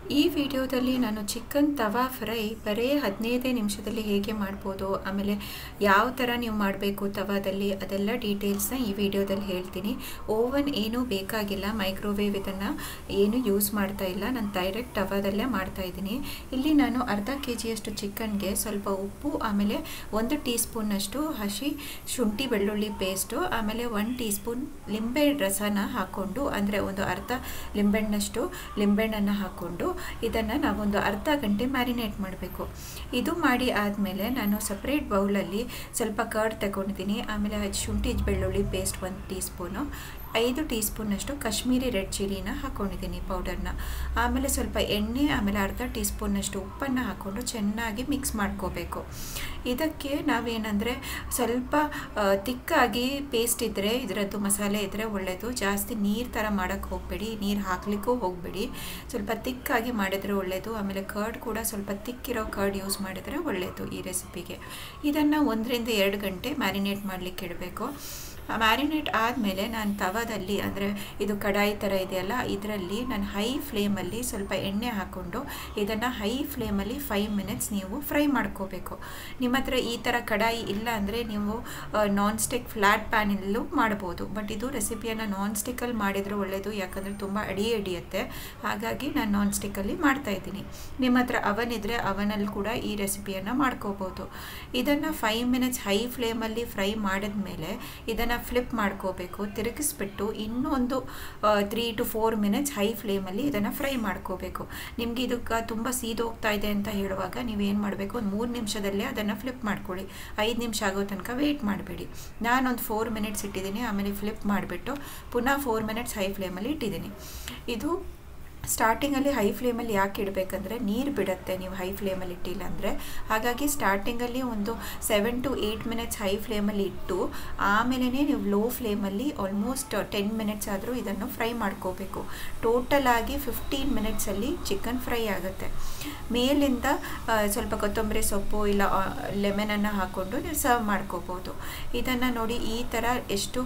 ಈ ವಿಡಿಯೋದಲ್ಲಿ ನಾನು ಚಿಕನ್ ತವಾ ಫ್ರೈ ಬರೀ ಹದಿನೈದೇ ನಿಮಿಷದಲ್ಲಿ ಹೇಗೆ ಮಾಡ್ಬೋದು ಆಮೇಲೆ ಯಾವ ಥರ ನೀವು ಮಾಡಬೇಕು ತವಾದಲ್ಲಿ ಅದೆಲ್ಲ ಡೀಟೇಲ್ಸ್ನ ಈ ವಿಡಿಯೋದಲ್ಲಿ ಹೇಳ್ತೀನಿ ಓವನ್ ಏನೂ ಬೇಕಾಗಿಲ್ಲ ಮೈಕ್ರೋವೇವ್ ಇದನ್ನು ಏನು ಯೂಸ್ ಮಾಡ್ತಾ ಇಲ್ಲ ನಾನು ಡೈರೆಕ್ಟ್ ತವಾದಲ್ಲೇ ಮಾಡ್ತಾ ಇದ್ದೀನಿ ಇಲ್ಲಿ ನಾನು ಅರ್ಧ ಕೆ ಜಿಯಷ್ಟು ಚಿಕನ್ಗೆ ಸ್ವಲ್ಪ ಉಪ್ಪು ಆಮೇಲೆ ಒಂದು ಟೀ ಸ್ಪೂನ್ನಷ್ಟು ಹಸಿ ಶುಂಠಿ ಬೆಳ್ಳುಳ್ಳಿ ಪೇಸ್ಟು ಆಮೇಲೆ ಒನ್ ಟೀ ಸ್ಪೂನ್ ಲಿಂಬೆ ರಸನ ಹಾಕ್ಕೊಂಡು ಅಂದರೆ ಒಂದು ಅರ್ಧ ಲಿಂಬೆಹಣ್ಣಷ್ಟು ಲಿಂಬೆಹಣ್ಣನ್ನು ಹಾಕ್ಕೊಂಡು ಇದನ್ನು ನಾವೊಂದು ಅರ್ಧ ಗಂಟೆ ಮ್ಯಾರಿನೇಟ್ ಮಾಡಬೇಕು ಇದು ಮಾಡಿ ಆದಮೇಲೆ ನಾನು ಸಪ್ರೇಟ್ ಬೌಲಲ್ಲಿ ಸ್ವಲ್ಪ ಕರ್ಡ್ ತಗೊಂಡಿದ್ದೀನಿ ಆಮೇಲೆ ಶುಂಠಿ ಬೆಳ್ಳುಳ್ಳಿ ಪೇಸ್ಟ್ ಒಂದು ಟೀ ಸ್ಪೂನು ಐದು ಟೀ ಸ್ಪೂನಷ್ಟು ಕಾಶ್ಮೀರಿ ರೆಡ್ ಚಿಲ್ಲಿನ ಹಾಕ್ಕೊಂಡಿದ್ದೀನಿ ಪೌಡರ್ನ ಆಮೇಲೆ ಸ್ವಲ್ಪ ಎಣ್ಣೆ ಆಮೇಲೆ ಅರ್ಧ ಟೀ ಸ್ಪೂನಷ್ಟು ಉಪ್ಪನ್ನು ಹಾಕ್ಕೊಂಡು ಚೆನ್ನಾಗಿ ಮಿಕ್ಸ್ ಮಾಡ್ಕೋಬೇಕು ಇದಕ್ಕೆ ನಾವೇನಂದರೆ ಸ್ವಲ್ಪ ತಿಕ್ಕಾಗಿ ಪೇಸ್ಟ್ ಇದ್ದರೆ ಇದರದ್ದು ಮಸಾಲೆ ಇದ್ದರೆ ಒಳ್ಳೆಯದು ಜಾಸ್ತಿ ನೀರು ಥರ ಮಾಡೋಕ್ಕೆ ಹೋಗಬೇಡಿ ನೀರು ಹಾಕಲಿಕ್ಕೂ ಹೋಗಬೇಡಿ ಸ್ವಲ್ಪ ತಿಕ್ಕಾಗಿ ಮಾಡಿದರೆ ಒಳ್ಳೆಯದು ಆಮೇಲೆ ಕರ್ಡ್ ಕೂಡ ಸ್ವಲ್ಪ ತಿಕ್ಕಿರೋ ಕರ್ಡ್ ಯೂಸ್ ಮಾಡಿದರೆ ಒಳ್ಳೆಯದು ಈ ರೆಸಿಪಿಗೆ ಇದನ್ನು ಒಂದರಿಂದ ಎರಡು ಗಂಟೆ ಮ್ಯಾರಿನೇಟ್ ಮಾಡಲಿಕ್ಕೆ ಇಡಬೇಕು ಮ್ಯಾರಿನೇಟ್ ಆದಮೇಲೆ ನಾನು ತವಾದಲ್ಲಿ ಅಂದರೆ ಇದು ಕಡಾಯಿ ಥರ ಇದೆಯಲ್ಲ ಇದರಲ್ಲಿ ನಾನು ಹೈ ಫ್ಲೇಮಲ್ಲಿ ಸ್ವಲ್ಪ ಎಣ್ಣೆ ಹಾಕ್ಕೊಂಡು ಇದನ್ನು ಹೈ ಫ್ಲೇಮಲ್ಲಿ ಫೈವ್ ಮಿನಿಟ್ಸ್ ನೀವು ಫ್ರೈ ಮಾಡ್ಕೋಬೇಕು ನಿಮ್ಮ ಹತ್ರ ಈ ಥರ ಕಡಾಯಿ ಇಲ್ಲ ಅಂದರೆ ನೀವು ನಾನ್ ಸ್ಟಿಕ್ ಫ್ಲ್ಯಾಟ್ ಪ್ಯಾನಲ್ಲೂ ಮಾಡ್ಬೋದು ಬಟ್ ಇದು ರೆಸಿಪಿಯನ್ನು ನಾನ್ ಸ್ಟಿಕ್ಕಲ್ಲಿ ಮಾಡಿದರೆ ಒಳ್ಳೆಯದು ಯಾಕಂದರೆ ತುಂಬ ಅಡಿ ಹಿಡಿಯುತ್ತೆ ಹಾಗಾಗಿ ನಾನು ನಾನ್ ಸ್ಟಿಕ್ಕಲ್ಲಿ ಮಾಡ್ತಾಯಿದ್ದೀನಿ ನಿಮ್ಮ ಹತ್ರ ಅವನ್ ಇದ್ದರೆ ಅವನಲ್ಲಿ ಕೂಡ ಈ ರೆಸಿಪಿಯನ್ನು ಮಾಡ್ಕೋಬೋದು ಇದನ್ನು ಫೈವ್ ಮಿನಿಟ್ಸ್ ಹೈ ಫ್ಲೇಮಲ್ಲಿ ಫ್ರೈ ಮಾಡಿದ ಮೇಲೆ ಇದನ್ನು ಫ್ಲಿಪ್ ಮಾಡ್ಕೋಬೇಕು ತಿರುಗಿಸ್ಬಿಟ್ಟು ಇನ್ನೊಂದು three to four minutes high ಫ್ಲೇಮಲ್ಲಿ ಇದನ್ನು ಫ್ರೈ ಮಾಡ್ಕೋಬೇಕು ನಿಮಗೆ ಇದಕ್ಕೆ ತುಂಬ ಸೀದೋಗ್ತಾ ಇದೆ ಅಂತ ಹೇಳುವಾಗ ನೀವೇನು ಮಾಡಬೇಕು ಒಂದು ಮೂರು ನಿಮಿಷದಲ್ಲೇ ಅದನ್ನು ಫ್ಲಿಪ್ ಮಾಡ್ಕೊಳ್ಳಿ ಐದು ನಿಮಿಷ ಆಗೋ ತನಕ ವೆಯ್ಟ್ ಮಾಡಬೇಡಿ ನಾನೊಂದು ಫೋರ್ ಮಿನಿಟ್ಸ್ ಇಟ್ಟಿದ್ದೀನಿ ಆಮೇಲೆ ಫ್ಲಿಪ್ ಮಾಡಿಬಿಟ್ಟು ಪುನಃ ಫೋರ್ ಮಿನಿಟ್ಸ್ ಹೈ ಫ್ಲೇಮಲ್ಲಿ ಇಟ್ಟಿದ್ದೀನಿ ಇದು ಸ್ಟಾರ್ಟಿಂಗಲ್ಲಿ ಹೈ ಫ್ಲೇಮಲ್ಲಿ ಯಾಕೆ ಇಡಬೇಕಂದ್ರೆ ನೀರು ಬಿಡುತ್ತೆ ನೀವು ಹೈ ಫ್ಲೇಮಲ್ಲಿ ಇಟ್ಟಿಲ್ಲ ಅಂದರೆ ಹಾಗಾಗಿ ಸ್ಟಾರ್ಟಿಂಗಲ್ಲಿ ಒಂದು seven to eight minutes high ಫ್ಲೇಮಲ್ಲಿ ಇಟ್ಟು ಆಮೇಲೆ ನೀವು ಲೋ ಫ್ಲೇಮಲ್ಲಿ ಆಲ್ಮೋಸ್ಟ್ ಟೆನ್ ಮಿನಿಟ್ಸ್ ಆದರೂ ಇದನ್ನು ಫ್ರೈ ಮಾಡ್ಕೋಬೇಕು ಟೋಟಲ್ ಆಗಿ ಫಿಫ್ಟೀನ್ ಮಿನಿಟ್ಸಲ್ಲಿ ಚಿಕನ್ ಫ್ರೈ ಆಗುತ್ತೆ ಮೇಲಿಂದ ಸ್ವಲ್ಪ ಕೊತ್ತಂಬರಿ ಸೊಪ್ಪು ಇಲ್ಲ ಲೆಮನನ್ನು ಹಾಕ್ಕೊಂಡು ನೀವು ಸರ್ವ್ ಮಾಡ್ಕೋಬೋದು ಇದನ್ನು ನೋಡಿ ಈ ಥರ ಎಷ್ಟು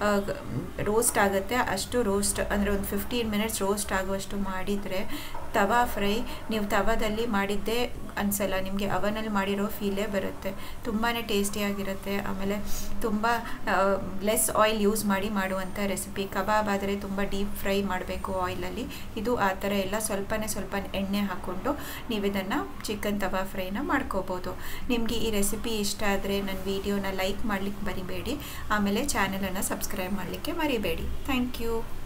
ರೋಸ್ಟ್ ಆಗುತ್ತೆ ಅಷ್ಟು ರೋಸ್ಟ್ ಅಂದರೆ ಒಂದು ಫಿಫ್ಟೀನ್ ಮಿನಿಟ್ಸ್ ರೋಸ್ಟ್ ಆಗುವಷ್ಟು ಮಾಡಿದರೆ ತವಾ ಫ್ರೈ ನೀವು ತವಾದಲ್ಲಿ ಮಾಡಿದ್ದೇ ಅನಿಸಲ್ಲ ನಿಮಗೆ ಅವನಲ್ಲಿ ಮಾಡಿರೋ ಫೀಲೇ ಬರುತ್ತೆ ತುಂಬಾ ಟೇಸ್ಟಿಯಾಗಿರುತ್ತೆ ಆಮೇಲೆ ತುಂಬ ಲೆಸ್ ಆಯಿಲ್ ಯೂಸ್ ಮಾಡಿ ಮಾಡುವಂಥ ರೆಸಿಪಿ ಕಬಾಬ್ ಆದರೆ ತುಂಬ ಡೀಪ್ ಫ್ರೈ ಮಾಡಬೇಕು ಆಯಿಲಲ್ಲಿ ಇದು ಆ ಥರ ಎಲ್ಲ ಸ್ವಲ್ಪನೇ ಸ್ವಲ್ಪ ಎಣ್ಣೆ ಹಾಕ್ಕೊಂಡು ನೀವು ಇದನ್ನು ಚಿಕನ್ ತವಾ ಫ್ರೈನ ಮಾಡ್ಕೋಬೋದು ನಿಮಗೆ ಈ ರೆಸಿಪಿ ಇಷ್ಟ ಆದರೆ ನನ್ನ ವೀಡಿಯೋನ ಲೈಕ್ ಮಾಡಲಿಕ್ಕೆ ಮರಿಬೇಡಿ ಆಮೇಲೆ ಚಾನಲನ್ನು ಸಬ್ಸ್ಕ್ರೈಬ್ ಮಾಡಲಿಕ್ಕೆ ಮರಿಬೇಡಿ ಥ್ಯಾಂಕ್ ಯು